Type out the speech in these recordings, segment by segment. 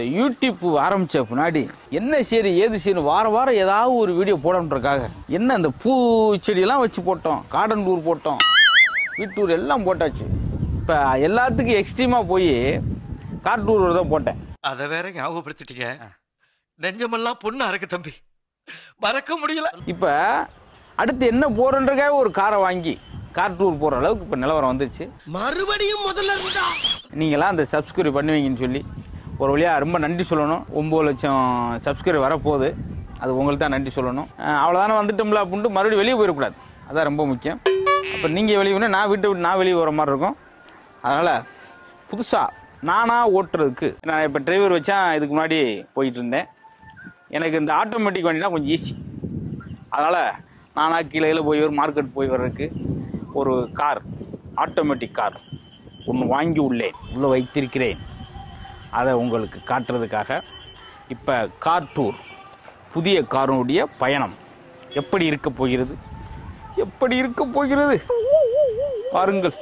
இந்த யூடியூப் ஆரம்பிச்ச பின்னாடி என்ன சரி ஏது சரி வாரம் வாரம் ஏதாவது ஒரு வீடியோ போடணுன்றக்காக என்ன இந்த பூ செடியெல்லாம் வச்சு போட்டோம் கார்டன் டூர் போட்டோம் வீட்டூர் எல்லாம் போட்டாச்சு இப்போ எல்லாத்துக்கும் எக்ஸ்ட்ரீமாக போய் கார் டூர் தான் போட்டேன் அத வேற ஞாபகப்படுத்திட்டீங்க நெஞ்சமெல்லாம் பொண்ணு அறக்கு தம்பி மறக்க முடியல இப்போ அடுத்து என்ன போகிறன்றக்காக ஒரு காரை வாங்கி கார் டூர் போகிற அளவுக்கு இப்போ நிலவரம் வந்துருச்சு மறுபடியும் முதல்ல இருந்தா நீங்களாம் அந்த சப்ஸ்கிரைப் பண்ணுவீங்கன்னு சொல்லி ஒரு வழியாக ரொம்ப நன்றி சொல்லணும் ஒம்பது லட்சம் சப்ஸ்கிரைப் வரப்போகுது அது உங்களுக்கு தான் நன்றி சொல்லணும் அஹ் அவ்வளோதானே வந்துட்டோம்ல அப்படின்ட்டு மறுபடியும் வெளியே போயிடக்கூடாது அதான் ரொம்ப முக்கியம் அப்போ நீங்கள் வெளியே போனால் நான் வீட்டை விட்டு நான் வெளியே வர மாதிரி இருக்கும் அதனால் புதுசாக நானாக ஓட்டுறதுக்கு நான் இப்போ டிரைவர் வச்சா இதுக்கு முன்னாடி போயிட்டு இருந்தேன் எனக்கு இந்த ஆட்டோமேட்டிக் வண்டினா கொஞ்சம் ஈஸி அதனால் நானாக கீழே கீழே போய் ஒரு மார்க்கெட் போய் வர்றதுக்கு ஒரு கார் ஆட்டோமேட்டிக் கார் ஒன்று வாங்கி உள்ளேன் உள்ளே வைத்திருக்கிறேன் அதை உங்களுக்கு காட்டுறதுக்காக இப்போ கார் டூர் புதிய காருடைய பயணம் எப்படி இருக்க போகிறது எப்படி இருக்க போகிறது பாருங்கள்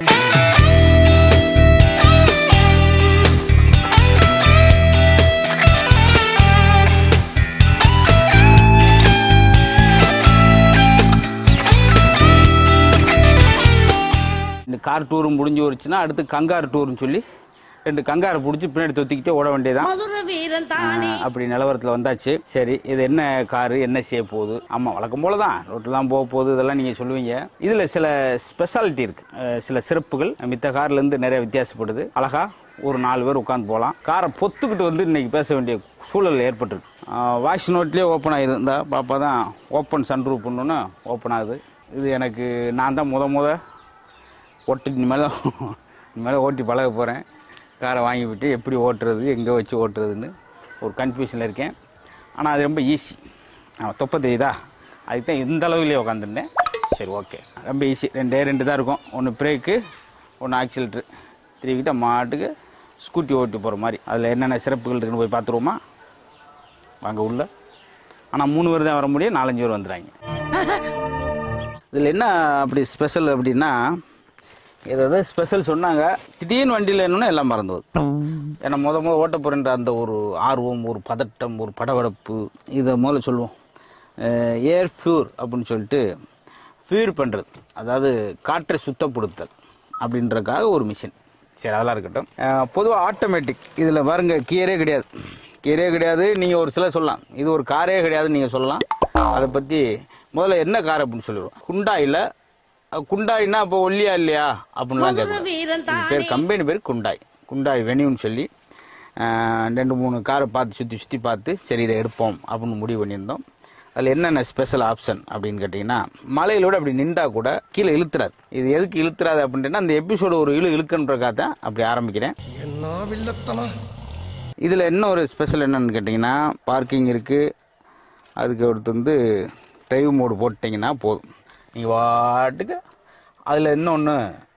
இந்த கார் டூரும் முடிஞ்சு வருச்சுன்னா அடுத்து கங்கார் டூர்னு சொல்லி ரெண்டு கங்காரை பிடிச்சி பின்னாடி தொத்திக்கிட்டே ஓட வேண்டியதான் மதுர வீரன் தானே ஆஹ் அப்படி நிலவரத்தில் வந்தாச்சு சரி இது என்ன காரு என்ன செய்ய போகுது ஆமாம் வழக்கம் போல தான் ரோட்டில் தான் போக போகுது இதெல்லாம் நீங்கள் சொல்லுவீங்க இதில் சில ஸ்பெஷாலிட்டி இருக்கு அஹ் சில சிறப்புகள் மித்த கார்லேருந்து நிறைய வித்தியாசப்படுது அழகா ஒரு நாலு பேர் உட்காந்து போகலாம் காரை பொத்துக்கிட்டு வந்து இன்னைக்கு பேச வேண்டிய சூழல் ஏற்பட்டிருக்கு வாய்ஸ் நோட்லேயே ஓப்பன் ஆகிருந்தா பாப்பா தான் ஓப்பன் சன்ரூப் பண்ணோன்னு ஓப்பன் ஆகுது இது எனக்கு நான் தான் முத முத ஓட்டி இனிமேல் இனிமேல் ஓட்டி பழக போகிறேன் காரை வாங்கி விட்டு எப்படி ஓட்டுறது எங்கே வச்சு ஓட்டுறதுன்னு ஒரு கன்ஃபியூஷனில் இருக்கேன் ஆனால் அது ரொம்ப ஈஸி ஆமாம் தொப்பை தெரியுதா அதுக்கு தான் இந்த அளவுலேயே உட்காந்துருந்தேன் சரி ஓகே ரொம்ப ஈஸி ரெண்டே ரெண்டு தான் இருக்கும் ஒன்று பிரேக்கு ஒன்று ஆக்சிலேட்ரு திருவிக்கிட்ட மாட்டுக்கு ஸ்கூட்டி ஓட்டி போகிற மாதிரி அதில் என்னென்ன சிறப்புகள் இருக்குன்னு போய் பார்த்துருவோமா வாங்க உள்ள ஆனால் மூணு பேர் தான் வர முடியும் நாலஞ்சு பேர் வந்துடுறாங்க இதில் என்ன அப்படி ஸ்பெஷல் அப்படின்னா ஏதாவது ஸ்பெஷல் சொன்னாங்க திடீர்னு வண்டியில் என்னன்னா எல்லாம் மறந்து போகுது ஏன்னா முத முத ஓட்ட போகிறன்ற அந்த ஒரு ஆர்வம் ஒரு பதட்டம் ஒரு படபடப்பு இதை முதல்ல சொல்லுவோம் ஏர் ஃபியூர் அப்படின்னு சொல்லிட்டு ஃபியூர் பண்ணுறது அதாவது காற்றை சுத்தப்படுத்தல் அப்படின்றதுக்காக ஒரு மிஷின் சரி அதெல்லாம் இருக்கட்டும் பொதுவாக ஆட்டோமேட்டிக் இதில் பாருங்க கியரே கிடையாது கியரே கிடையாது நீங்கள் ஒரு சிலர் சொல்லலாம் இது ஒரு காரே கிடையாதுன்னு நீங்கள் சொல்லலாம் அதை பற்றி முதல்ல என்ன கார் அப்படின்னு சொல்லிடுவோம் குண்டாயில் குண்டாய்னா அப்போ ஒல்லியா இல்லையா அப்படின்லாம் கேட்கலாம் வீரன் இது பேர் கம்பெனி பேர் குண்டாய் குண்டாய் வெனியூன்னு சொல்லி ஆஹ், ரெண்டு மூணு காரை பார்த்து சுற்றி சுற்றி பார்த்து சரி இதை எடுப்போம் அப்படின்னு முடிவு பண்ணியிருந்தோம் அதில் என்னென்ன ஸ்பெஷல் ஆப்ஷன் அப்படின்னு கேட்டிங்கன்னா மலையிலோட அப்படி நின்றா கூட கீழே இழுத்துறாது இது எதுக்கு இழுத்துறாது அப்படின்னா அந்த எபிசோடு ஒரு இழு இழுக்குன்றக்காக தான் அப்படி ஆரம்பிக்கிறேன் என்ன வில்லத்தனம் இதில் என்ன ஒரு ஸ்பெஷல் என்னன்னு கேட்டிங்கன்னா பார்க்கிங் இருக்குது அதுக்கு அடுத்து வந்து டிரைவ் மோடு போட்டிங்கன்னா போதும் நீங்கள் வாட்டுக்கு அதில் இன்னொன்று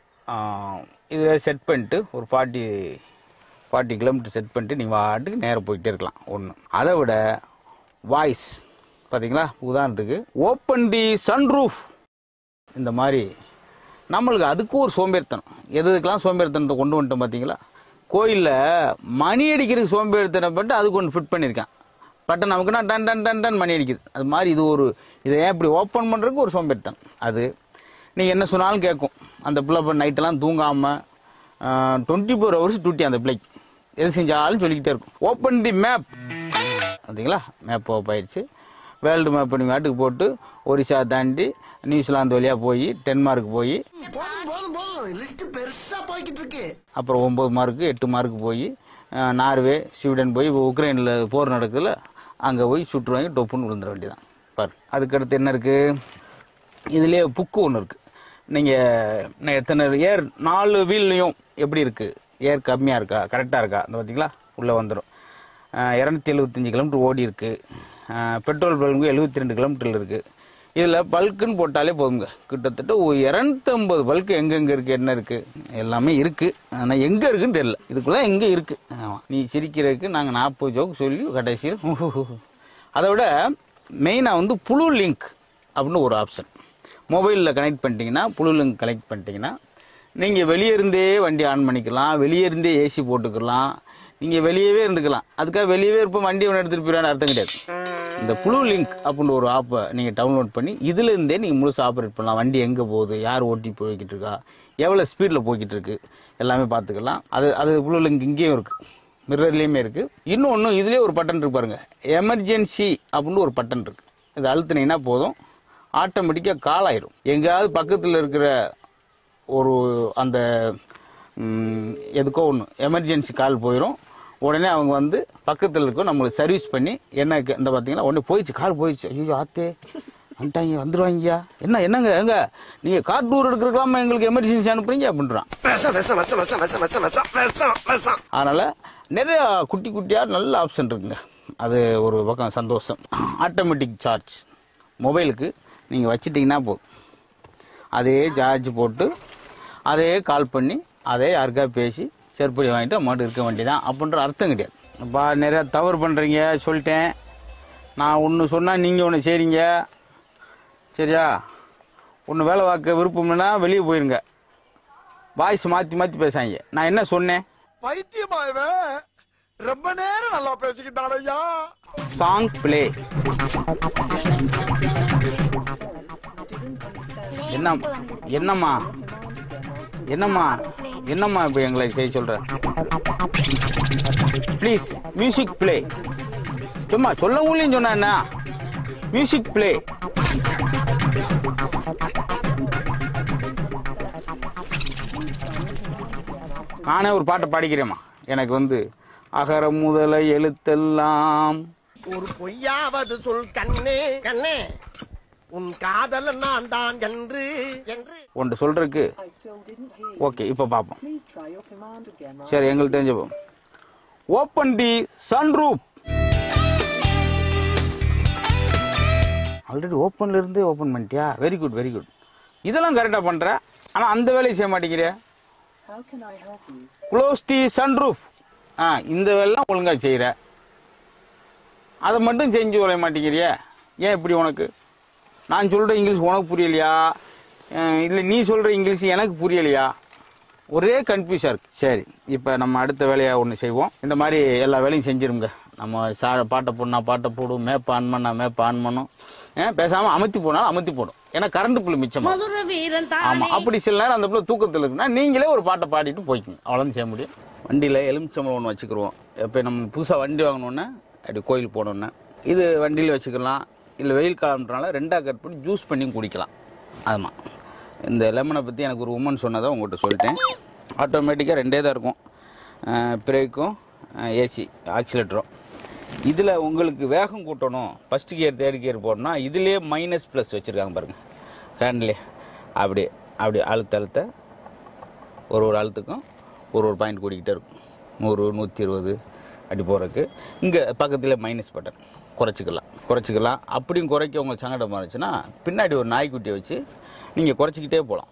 இதை செட் பண்ணிட்டு ஒரு ஃபார்ட்டி ஃபார்ட்டி கிலோமீட்டர் செட் பண்ணிட்டு நீங்கள் வாட்டுக்கு நேராக போயிட்டே இருக்கலாம் ஒன்று அதை விட வாய்ஸ் பார்த்தீங்களா உதாரணத்துக்கு ஓப்பன் தி சன்ரூஃப் இந்த மாதிரி நம்மளுக்கு அதுக்கும் ஒரு சோம்பேறித்தனம் எது எதுக்கெல்லாம் சோம்பேறித்தனத்தை கொண்டு வந்துட்டோம் பார்த்தீங்களா கோயிலில் மணி அடிக்கிறதுக்கு சோம்பேறித்தனம் பட்டு அதுக்கு ஒன்று ஃபிட் பண்ணியிருக்கான் பட் நமக்குன்னா டன் டன் டன் டன் மணி அடிக்குது அது மாதிரி இது ஒரு இதை ஏன் இப்படி ஓப்பன் பண்ணுறதுக்கு ஒரு சோம்பேறித்தனம் அது நீங்கள் என்ன சொன்னாலும் கேட்கும் அந்த பிள்ளை இப்போ நைட்டெல்லாம் தூங்காமல் டுவெண்ட்டி ஃபோர் ஹவர்ஸ் டியூட்டி அந்த பிள்ளைக்கு எது செஞ்சாலும் சொல்லிக்கிட்டே இருக்கும் ஓப்பன் தி மேப் பார்த்தீங்களா மேப் ஓப் ஆயிடுச்சு வேர்ல்டு மேப் நீங்கள் வாட்டுக்கு போட்டு ஒரிசா தாண்டி நியூசிலாந்து வழியாக போய் டென்மார்க் போய் போதும் போதும் போதும் லிஸ்ட் பெருசா போய்கிட்டு இருக்கு அப்புறம் ஒம்பது மார்க்கு எட்டு மார்க்கு போய் அஹ், நார்வே ஸ்வீடன் போய் உக்ரைனில் போர் நடக்குதுல அங்கே போய் சுற்று வாங்கி டொப்புன்னு விழுந்துட வேண்டியதான் பாரு அதுக்கடுத்து என்ன இருக்குது இதுலேயே புக்கு ஒன்று இருக்குது நீங்கள் எத்தனை ஏர் நாலு வீல்லையும் எப்படி இருக்குது ஏர் கம்மியாக இருக்கா கரெக்டாக இருக்கா அந்த பார்த்தீங்களா உள்ளே வந்துடும் இரநூத்தி எழுபத்தஞ்சு கிலோமீட்டர் ஓடி இருக்கு அஹ், பெட்ரோல் பல்கு எழுபத்தி ரெண்டு கிலோமீட்டர் இருக்கு இதில் பல்க்குன்னு போட்டாலே போதுங்க கிட்டத்தட்ட ஒரு இரநூத்தம்பது பல்க்கு எங்கெங்க இருக்கு என்ன இருக்கு எல்லாமே இருக்கு ஆனால் எங்கே இருக்குன்னு தெரியல இதுக்குள்ள எங்கே இருக்கு ஆமா. நீ சிரிக்கிறதுக்கு நாங்கள் நாற்பது ஜோக் சொல்லி கடைசியில் அதை விட மெயினாக வந்து புழு லிங்க் அப்படின்னு ஒரு ஆப்ஷன் மொபைலில் கனெக்ட் பண்ணிட்டீங்கன்னா புழு லிங்க் கனெக்ட் பண்ணிட்டீங்கன்னா நீங்கள் வெளியே இருந்தே வண்டி ஆன் பண்ணிக்கலாம் வெளியே இருந்தே ஏசி போட்டுக்கலாம் நீங்கள் வெளியவே இருந்துக்கலாம் அதுக்காக வெளியவே இருப்போம் வண்டி ஒன்று எடுத்துகிட்டு போயிடான்னு அர்த்தம் கிடையாது இந்த ப்ளூ லிங்க் அப்படின்னு ஒரு ஆப்பை நீங்கள் டவுன்லோட் பண்ணி இதுலேருந்தே நீங்கள் முழுசாக ஆப்ரேட் பண்ணலாம் வண்டி எங்கே போகுது யார் ஓட்டி போய்கிட்டு இருக்கா எவ்வளோ ஸ்பீடில் போய்கிட்டு இருக்கு எல்லாமே பார்த்துக்கலாம் அது அது ப்ளூ லிங்க் இங்கேயும் இருக்குது மிரர்லேயுமே இருக்குது இன்னொன்று இதுலேயே ஒரு பட்டன் இருக்கு பாருங்க எமர்ஜென்சி அப்படின்னு ஒரு பட்டன் இருக்கு இது அழுத்துனீங்கன்னா போதும் ஆட்டோமேட்டிக்காக கால் ஆயிரும் எங்கேயாவது பக்கத்தில் இருக்கிற ஒரு அந்த ம், எதுக்கோ ஒன்று எமர்ஜென்சி கால் போயிடும் உடனே அவங்க வந்து பக்கத்தில் இருக்கும் நம்மளுக்கு சர்வீஸ் பண்ணி என்ன இருக்கு- இந்த பார்த்தீங்கன்னா உடனே போயிடுச்சு கால் போயிடுச்சு ஐயோ ஆத்தே வந்துட்டாங்க வந்துருவாங்கய்யா என்ன என்னங்க எங்க நீங்க கார் டூர் எடுக்கிறதுக்கலாமா எங்களுக்கு எமர்ஜென்சி அனுப்புறீங்க அப்படின்றான் அதனால நிறைய குட்டி குட்டியா நல்ல ஆப்ஷன் இருக்குங்க அது ஒரு பக்கம் சந்தோஷம் ஆட்டோமேட்டிக் சார்ஜ் மொபைலுக்கு நீங்க வச்சிட்டீங்கன்னா போதும் அதே சார்ஜ் போட்டு அதே கால் பண்ணி அதே யாருக்கா பேசி செருப்படி வாங்கிட்டு அம்மாட்டு இருக்க வேண்டியதான் அப்படின்ற அர்த்தம் கிடையாது அப்பா நிறைய தவறு பண்ணுறீங்க சொல்லிட்டேன் நான் ஒன்று சொன்னால் நீங்கள் ஒன்று செய்றீங்க சரியா ஒன்று வேலை பார்க்க விருப்பம்னா வெளியே போயிருங்க வாய்ஸ் மாற்றி மாற்றி பேசாங்க நான் என்ன சொன்னேன் பைத்தியமா இவன் ரொம்ப நேரம் நல்லா பேசிக்கிட்டான் ஐயா சாங் ப்ளே என்ன என்னம்மா என்னம்மா என்னம்மா இப்போ எங்களை செய்ய சொல்ற ப்ளீஸ் மியூசிக் ப்ளே சும்மா சொல்லவும் சொன்னா என்ன மியூசிக் ப்ளே நானே ஒரு பாட்டை பாடிக்கிறேம்மா எனக்கு வந்து அகர முதல எழுத்தெல்லாம் ஒரு பொய்யாவது சொல் கண்ணே கண்ணே உன் காதலன் நான் தான் என்று என்று ஒன்று சொல்றதுக்கு I still didn't hear you. Okay இப்போ பார்ப்போம் Please try your command again. சரி எங்களுக்கு தெரிஞ்சப்போம் ஓப்பன் தி சன்ரூப் ஆல்ரெடி ஓப்பன்ல இருந்து ஓப்பன் பண்ணிட்டியா வெரி குட் வெரி குட் இதெல்லாம் கரெக்டாக பண்ற ஆனால் அந்த வேலையை செய்ய மாட்டேங்கிறிய How can I help you? Close the sunroof ஆ இந்த வேலைலாம் ஒழுங்கா செய்கிற அதை மட்டும் செஞ்சு வரைய மாட்டேங்கிறிய ஏன் இப்படி உனக்கு நான் சொல்கிற இங்கிலீஷ் உனக்கு புரியலையா இல்லை நீ சொல்கிற இங்கிலீஷ் எனக்கு புரியலையா ஒரே கன்ஃபியூஸாக இருக்கு சரி இப்போ நம்ம அடுத்த வேலையை ஒன்று செய்வோம் இந்த மாதிரி எல்லா வேலையும் செஞ்சிருங்க நம்ம சா பாட்டை போடனா பாட்டை போடும் மேப் ஆன் பண்ணா மேப் ஆன் பண்ணும் ஏன் பேசாமல் அமுத்தி போனாலும் அமுத்தி போடும் ஏன்னா கரண்ட் புல் மிச்சமாக மதுர வீரன் ஆமா தானே அப்படி சில நேரம் அந்த பிள்ளை தூக்கத்தில் இருக்குன்னா நீங்களே ஒரு பாட்டை பாடிட்டு போய்க்குங்க அவ்வளோதான் செய்ய முடியும் வண்டியில் எலுமிச்சம்பழம் ஒன்று வச்சுக்கிருவோம் எப்போ நம்ம புதுசாக வண்டி வாங்கினோன்னே அப்படி கோயில் போனோன்னே இது வண்டியில் வச்சுக்கலாம் இல்லை வெயில் காலம்ன்றனால ரெண்டாக கட் பண்ணி ஜூஸ் பண்ணி குடிக்கலாம் ஆமாம் இந்த லெமனை பற்றி எனக்கு ஒரு உமன் சொன்னதை உங்கள்கிட்ட சொல்லிட்டேன் ஆட்டோமேட்டிக்காக ரெண்டே தான் இருக்கும் பிரேக்கும் ஏசி ஆக்சிலேட்டரும் இதில் உங்களுக்கு வேகம் கூட்டணும் ஃபஸ்ட் கியர் தேர்ட் கியர் போடணும்னா இதுலேயே மைனஸ் ப்ளஸ் வச்சுருக்காங்க பாருங்கள் ஹேண்ட்லேயே அப்படி அப்படி அழுத்த அழுத்த ஒரு ஒரு அழுத்துக்கும் ஒரு ஒரு பாயிண்ட் கூடிக்கிட்டே இருக்கும் நூறு நூற்றி இருபது அப்படி போகிறதுக்கு இங்கே பக்கத்தில் மைனஸ் பட்டன் குறைச்சிக்கலாம் குறைச்சிக்கலாம் அப்படியும் குறைக்க உங்களுக்கு சங்கடமாக இருந்துச்சுன்னா பின்னாடி ஒரு நாய்க்குட்டியை வச்சு நீங்கள் குறைச்சிக்கிட்டே போகலாம்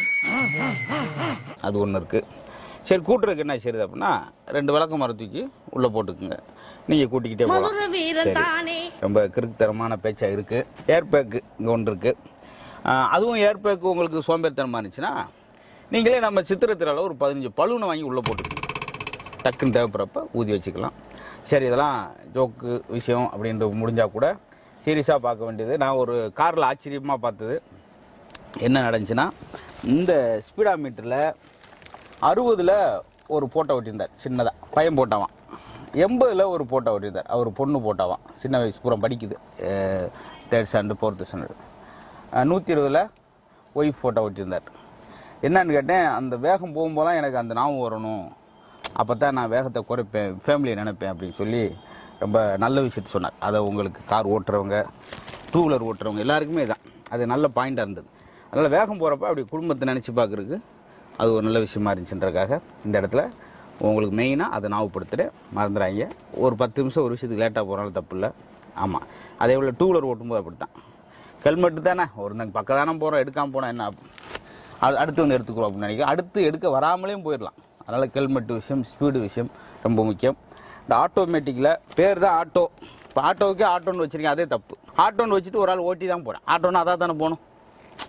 அது ஒன்று இருக்குது சரி கூட்டுறதுக்கு என்ன செய்யுது அப்படின்னா ரெண்டு விளக்க மரம் தூக்கி உள்ளே போட்டுக்குங்க நீங்கள் கூட்டிக்கிட்டே போகலாம் மதுர வீரன் தானே ரொம்ப கிறுக்குத்தனமான பேச்சா இருக்கு ஏர் பேக்கு இங்கே ஒன்று இருக்கு ஆஹ் அதுவும் ஏர் பேக்கு உங்களுக்கு சோம்பேறித்தனமா இருந்துச்சுன்னா நீங்களே நம்ம சித்திரத்திரால ஒரு பதினஞ்சு பலூனை வாங்கி உள்ளே போட்டுக்கோங்க டக்குன்னு தேவைப்படுறப்ப ஊதி வச்சுக்கலாம் சரி இதெல்லாம் ஜோக்கு விஷயம் அப்படின்ற முடிஞ்சா கூட சீரியஸாக பார்க்க வேண்டியது நான் ஒரு காரில் ஆச்சரியமாக பார்த்தது என்ன நடந்துச்சுன்னா இந்த ஸ்பீடா மீட்டரில் அறுபதில் ஒரு போட்டோ ஒட்டியிருந்தார் சின்னதாக பையன் போட்டாவான் எண்பதில் ஒரு போட்டோ ஒட்டியிருந்தார் அவர் பொண்ணு போட்டாவான் சின்ன வயசு பூரா படிக்குது தேர்ட் ஸ்டாண்டர்ட் ஃபோர்த்து ஸ்டாண்டர்ட் நூற்றி இருபதில் ஒய்ஃப் ஃபோட்டோ ஒட்டியிருந்தார் என்னன்னு கேட்டேன் அந்த வேகம் போகும்போதெல்லாம் எனக்கு அந்த ஞாபகம் வரணும் அப்போ தான் நான் வேகத்தை குறைப்பேன் ஃபேமிலியை நினைப்பேன் அப்படின்னு சொல்லி ரொம்ப நல்ல விஷயத்த சொன்னார் அதை உங்களுக்கு கார் ஓட்டுறவங்க டூ வீலர் ஓட்டுறவங்க எல்லாருக்குமே தான் அது நல்ல பாயிண்டாக இருந்தது அதனால் வேகம் போகிறப்ப அப்படி குடும்பத்தை நினச்சி பார்க்குறதுக்கு அது ஒரு நல்ல விஷயமா இருந்துச்சுன்றக்காக இந்த இடத்துல உங்களுக்கு மெயினாக அதை ஞாபகப்படுத்துகிறேன் மறந்துடாங்க ஒரு பத்து நிமிஷம் ஒரு விஷயத்துக்கு லேட்டாக போனாலும் தப்பு இல்லை ஆமாம் அதே போல் டூ வீலர் ஓட்டும்போது அப்படி தான் ஹெல்மெட்டு தானே ஒரு நாங்கள் பக்கம் தானே போகிறோம் எடுக்காமல் போனால் என்ன ஆகும்? அடு- அடுத்து வந்து எடுத்துக்கிறோம் அப்படின்னு நினைக்கிறேன் அடுத்து எடுக்க வராமலேயும் போயிடலாம் அதனால் ஹெல்மெட் விஷயம் ஸ்பீடு விஷயம் ரொம்ப முக்கியம் இந்த ஆட்டோமேட்டிக்கில் பேர் தான் ஆட்டோ இப்போ ஆட்டோவுக்கே ஆட்டோன்னு வச்சிருக்கேன் அதே தப்பு ஆட்டோன்னு வச்சுட்டு ஒரு ஆள் ஓட்டி தான் போகிறேன் ஆட்டோன்னு அதான் தானே போகணும்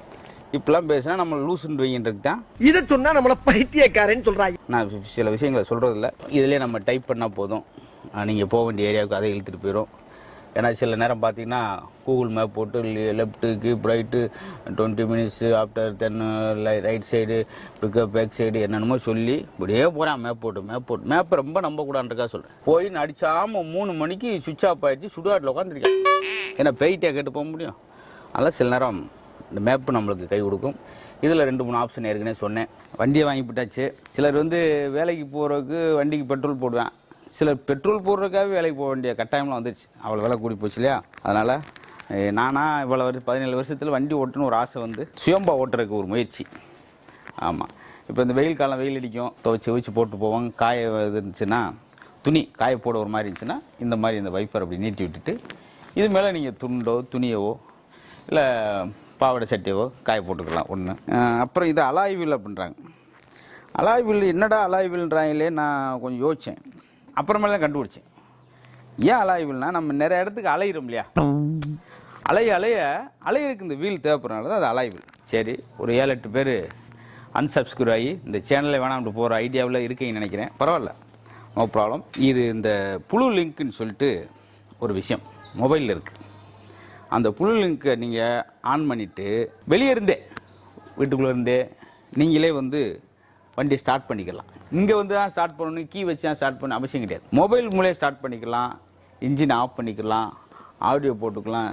இப்படிலாம் பேசினா நம்ம லூசுன்னு வைங்கின்றது தான் இத சொன்னா நம்மள பைத்தியக்காரன்னு சொல்றாங்க நான் சி- சில விஷயங்களை சொல்கிறது இல்லை இதிலே நம்ம டைப் பண்ணால் போதும் நீங்கள் போக வேண்டிய ஏரியாவுக்கு அதை இழுத்துட்டு போயிடும் ஏன்னா சில நேரம் பார்த்தீங்கன்னா கூகுள் மேப் போட்டு லெஃப்ட்டுக்கு right twenty minutes after then right side pickup back side என்னென்னமோ சொல்லி இப்படியே போகிறேன் மேப் போட்டு மேப் போட்டு மேப் ரொம்ப நம்பக்கூடாதுன்றக்கா சொல்கிறேன் போய் நடிச்சாமல் மூணு மணிக்கு சுவிட்ச் ஆஃப் ஆயிடுச்சு சுடுகாட்டில் உட்காந்துருக்கேன் ஏன்னா பெயிட்டே கேட்டு போக முடியும் அதனால் சில நேரம் இந்த மேப்பு நம்மளுக்கு கை கொடுக்கும் இதில் ரெண்டு மூணு ஆப்ஷன் ஏற்கனவே சொன்னேன் வண்டியை வாங்கி போட்டாச்சு சிலர் வந்து வேலைக்கு போகிறதுக்கு வண்டிக்கு பெட்ரோல் போடுவேன் சிலர் பெட்ரோல் போடுறதுக்காகவே வேலைக்கு போக வேண்டிய கட்டாயம்லாம் வந்துருச்சு அவ்வளோ விலை கூடி போச்சு இல்லையா அதனால் நானா இவ்வளோ வருஷம் பதினேழு வருஷத்தில் வண்டி ஓட்டணும் ஒரு ஆசை வந்து சுயம்பா ஓட்டுறதுக்கு ஒரு முயற்சி ஆமாம் இப்போ இந்த வெயில் காலம் வெயில் அடிக்கும் துவைச்சி வச்சு போட்டு போவோம் காய இது இருந்துச்சுன்னா துணி காய போட ஒரு மாதிரி இருந்துச்சுன்னா இந்த மாதிரி இந்த வைப்பர் அப்படி நீட்டி விட்டுட்டு இது மேலே நீங்கள் துண்டோ துணியவோ இல்லை பாவாடை சட்டையவோ காய போட்டுக்கலாம் ஒன்று அப்புறம் இது அலாய்வில் அப்படின்றாங்க அலாய்வில் என்னடா அலாய்வில்ன்றாங்களே நான் கொஞ்சம் யோசித்தேன் அப்புறமேல தான் கண்டுபிடிச்சேன் ஏன் அலாய்வில்னா நம்ம நிறைய இடத்துக்கு அலையிறோம் இல்லையா அலைய அலைய அலையிறதுக்கு இந்த வீல் தேவைப்படுறனால தான் அது அலாய்வில் சரி ஒரு ஏழு எட்டு பேர் அன்சப்ஸ்கிரைப் ஆகி இந்த சேனலில் வேணாம்னு போகிற ஐடியாவில் இருக்கீங்கன்னு நினைக்கிறேன் பரவாயில்ல நோ ப்ராப்ளம் இது இந்த புழு லிங்க்னு சொல்லிட்டு ஒரு விஷயம் மொபைலில் இருக்குது அந்த புழு லிங்க்கை நீங்கள் ஆன் பண்ணிவிட்டு வெளியே இருந்தே வீட்டுக்குள்ளே இருந்தே நீங்களே வந்து வண்டி ஸ்டார்ட் பண்ணிக்கலாம் இங்கே வந்து தான் ஸ்டார்ட் பண்ணணும் கீ வச்சு தான் ஸ்டார்ட் பண்ண அவசியம் கிடையாது மொபைல் மூலியம் ஸ்டார்ட் பண்ணிக்கலாம் இன்ஜின் ஆஃப் பண்ணிக்கலாம் ஆடியோ போட்டுக்கலாம்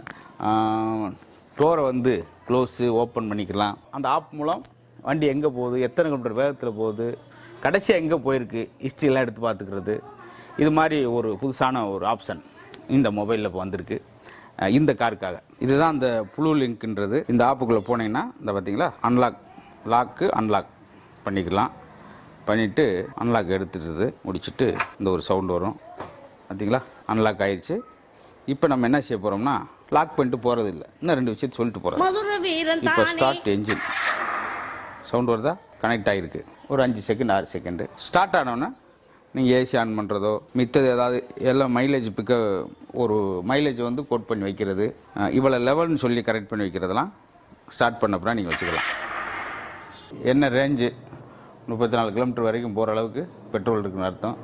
டோரை வந்து க்ளோஸு ஓப்பன் பண்ணிக்கலாம் அந்த ஆப் மூலம் வண்டி எங்கே போகுது எத்தனை கிலோமீட்டர் வேகத்தில் போகுது கடைசியாக எங்கே போயிருக்கு ஹிஸ்ட்ரியெல்லாம் எடுத்து பார்த்துக்கிறது இது மாதிரி ஒரு புதுசான ஒரு ஆப்ஷன் இந்த மொபைலில் இப்போ வந்திருக்கு அஹ் இந்த காருக்காக இதுதான் அந்த புழு லிங்க்ன்றது இந்த ஆப்புக்குள்ளே போனீங்கன்னா இந்த பார்த்தீங்களா அன்லாக் லாக்கு அன்லாக் பண்ணிக்கலாம் பண்ணிவிட்டு அன்லாக் எடுத்துடுறது முடிச்சுட்டு இந்த ஒரு சவுண்ட் வரும் பார்த்தீங்களா அன்லாக் ஆயிடுச்சு இப்போ நம்ம என்ன செய்ய போகிறோம்னா லாக் பண்ணிட்டு போகிறது இல்லை இன்னும் ரெண்டு விஷயத்தை சொல்லிட்டு போகிறோம் மதுர வீரன் இப்போ தானே ஸ்டார்ட் என்ஜின் சவுண்ட் வருதா கனெக்ட் ஆகிருக்கு ஒரு அஞ்சு செகண்ட் ஆறு செகண்டு ஸ்டார்ட் ஆனோன்னே நீங்கள் ஏசி ஆன் பண்ணுறதோ மித்தது ஏதாவது எல்லாம் மைலேஜ் பிக்க ஒரு மைலேஜ் வந்து கோட் பண்ணி வைக்கிறது அஹ் இவ்வளோ லெவல்னு சொல்லி கரெக்ட் பண்ணி வைக்கிறதெல்லாம் ஸ்டார்ட் பண்ணப்பறம் நீங்கள் வச்சுக்கலாம் என்ன ரேஞ்சு முப்பத்தி நாலு கிலோமீட்டர் வரைக்கும் போகிற அளவுக்கு பெட்ரோல் இருக்குன்னு அர்த்தம்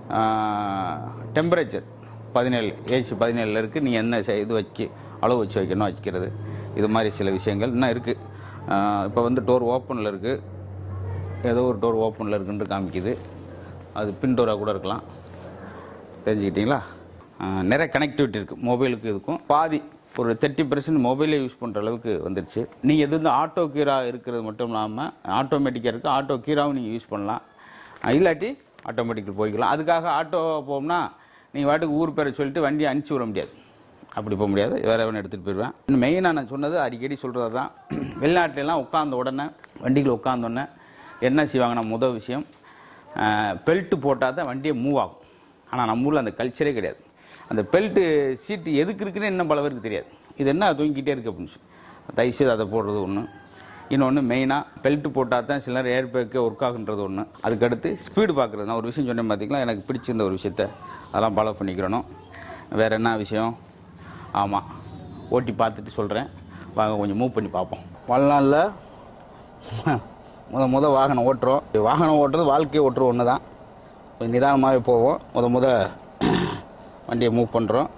டெம்பரேச்சர் பதினேழு ஏசி பதினேழில் இருக்குது நீங்கள் என்ன செ- இது வச்சு அளவு வச்சு வைக்கணும் வச்சுக்கிறது இது மாதிரி சில விஷயங்கள் இன்னும் இருக்குது இப்போ வந்து டோர் ஓப்பனில் இருக்குது ஏதோ ஒரு டோர் ஓப்பனில் இருக்குன்னு காமிக்குது அது பின் டோராக கூட இருக்கலாம் தெரிஞ்சுக்கிட்டீங்களா அஹ் நிறைய கனெக்டிவிட்டி இருக்குது மொபைலுக்கு இதுக்கும் பாதி ஒரு தேர்ட்டி பர்சன்ட் மொபைலே யூஸ் பண்ணுற அளவுக்கு வந்துருச்சு நீங்கள் எது வந்து ஆட்டோ கீரா இருக்கிறது மட்டும் இல்லாமல் ஆட்டோமேட்டிக்காக இருக்குது ஆட்டோ கீராவும் நீங்கள் யூஸ் பண்ணலாம் அஹ் இல்லாட்டி ஆட்டோமேட்டிக்கில் போய்க்கலாம் அதுக்காக ஆட்டோ போகணும்னா நீங்கள் வாட்டுக்கு ஊர் பேரை சொல்லிட்டு வண்டியை அனுப்பிச்சி விட முடியாது அப்படி போக முடியாது வேற எவனை எடுத்துகிட்டு போயிடுவேன் இன்னும் மெயினாக நான் சொன்னது அடிக்கடி சொல்கிறது தான் வெளிநாட்டிலலாம் உட்காந்த உடனே வண்டிக்குள்ள உட்காந்த உடனே என்ன செய்வாங்கன்னா முதல் விஷயம் பெல்ட்டு போட்டால் தான் வண்டியை மூவ் ஆகும் ஆனால் நம்ம ஊரில் அந்த கல்ச்சரே கிடையாது அந்த பெல்ட்டு சீட்டு எதுக்கு இருக்குன்னு இன்னும் பல பேருக்கு தெரியாது இது என்ன தூங்கிக்கிட்டே இருக்கு அப்படின்னு சொல்லி தயவுசெய்து அதை போடுறது ஒன்று இன்னொன்று மெயினாக பெல்ட்டு போட்டால் தான் சில நேரம் ஏர் பேக்கே ஒர்க் ஆகுன்றது ஒன்று அதுக்கடுத்து ஸ்பீடு பார்க்குறது நான் ஒரு விஷயம் சொன்னேன் பார்த்தீங்களா எனக்கு பிடிச்சிருந்த ஒரு விஷயத்த அதெல்லாம் ஃபாலோ பண்ணிக்கிறணும் வேறு என்ன விஷயம் ஆமாம் ஓட்டி பார்த்துட்டு சொல்கிறேன் வாங்க கொஞ்சம் மூவ் பண்ணி பார்ப்போம் வாழ்நாளில் முத முத வாகனம் ஓட்டுறோம் வாகனம் ஓட்டுறது வாழ்க்கையை ஓட்டுறது ஒன்று தான் கொஞ்சம் நிதானமாகவே போவோம் முத முத வண்டியை மூவ் பண்ணுறோம்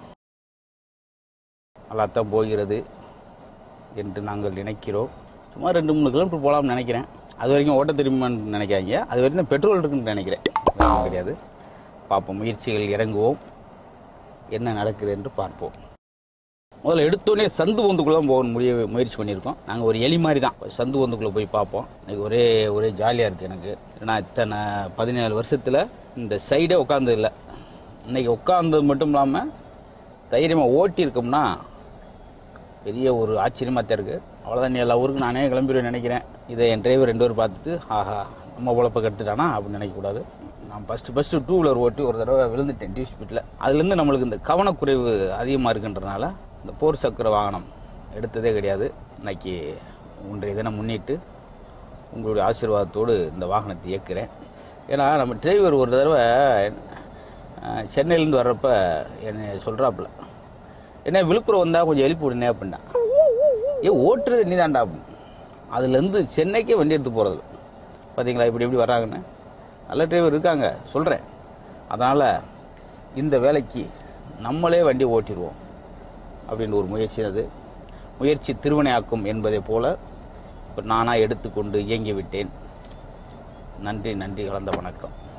நல்லாத்தான் போகிறது என்று நாங்கள் நினைக்கிறோம் சும்மா ரெண்டு மூணு கிலோமீட்டர் போகலாம்னு நினைக்கிறேன் அது வரைக்கும் ஓட்ட தெரியுமான்னு நினைக்காதீங்க அது வரைக்கும் பெட்ரோல் இருக்குன்னு நினைக்கிறேன் வேற ஒண்ணும் கிடையாது பார்ப்போம் முயற்சிகள் இறங்குவோம் என்ன நடக்குது என்று பார்ப்போம் முதல்ல எடுத்தோடனே சந்து பொந்துக்குள்ள தான் போக முடிய முயற்சி பண்ணியிருக்கோம் நாங்கள் ஒரு எலி மாதிரி தான் சந்து பொந்துக்குள்ளே போய் பார்ப்போம் இன்னைக்கு ஒரே ஒரே ஜாலியாக இருக்குது எனக்கு ஏன்னா இத்தனை பதினேழு வருஷத்தில் இந்த சைடே உட்காந்தது இல்லை இன்னைக்கு உட்காந்தது மட்டும் இல்லாமல் தைரியமாக ஓட்டி இருக்கோம்னா பெரிய ஒரு ஆச்சரியமாக தான் இருக்குது அவ்வளோதான் நீ எல்லா ஊருக்கு நானே கிளம்பிடுவேன் நினைக்கிறேன் இதை என் டிரைவர் ரெண்டு பேரும் பார்த்துட்டு ஆஹா நம்ம உழப்ப கெடுத்துட்டானா அப்படின்னு நினைக்கக்கூடாது நான் ஃபஸ்ட்டு ஃபஸ்ட்டு டூ வீலர் ஓட்டி ஒரு தடவை விழுந்துட்டேன் டியூ ஸ்பீட்டில் அதுலேருந்து நம்மளுக்கு இந்த கவனக்குறைவு அதிகமாக இருக்குன்றனால இந்த போர் சக்கர வாகனம் எடுத்ததே கிடையாது இன்னைக்கு ஒன்றைய தினம் முன்னிட்டு உங்களுடைய ஆசீர்வாதத்தோடு இந்த வாகனத்தை இயக்குறேன் ஏன்னா நம்ம டிரைவர் ஒரு தடவை அஹ், சென்னையிலேருந்து வர்றப்ப என்னை சொல்கிறாப்புல என்ன விழுப்புரம் வந்தால் கொஞ்சம் எழுப்பி விடுனே அப்படின்னா ஏ ஓட்டுறது நீ தான்டா அப்படின்னு அதுலேருந்து சென்னைக்கே வண்டி எடுத்து போகிறது பார்த்தீங்களா இப்படி எப்படி வர்றாங்கன்னு நல்ல டிரைவர் இருக்காங்க சொல்கிறேன் அதனால் இந்த வேலைக்கு நம்மளே வண்டி ஓட்டிடுவோம் அப்படின்னு ஒரு முயற்சி அது முயற்சி திருவினையாக்கும் என்பதை போல இப்போ நானாக எடுத்துக்கொண்டு இயங்கி விட்டேன் நன்றி நன்றி கலந்த வணக்கம்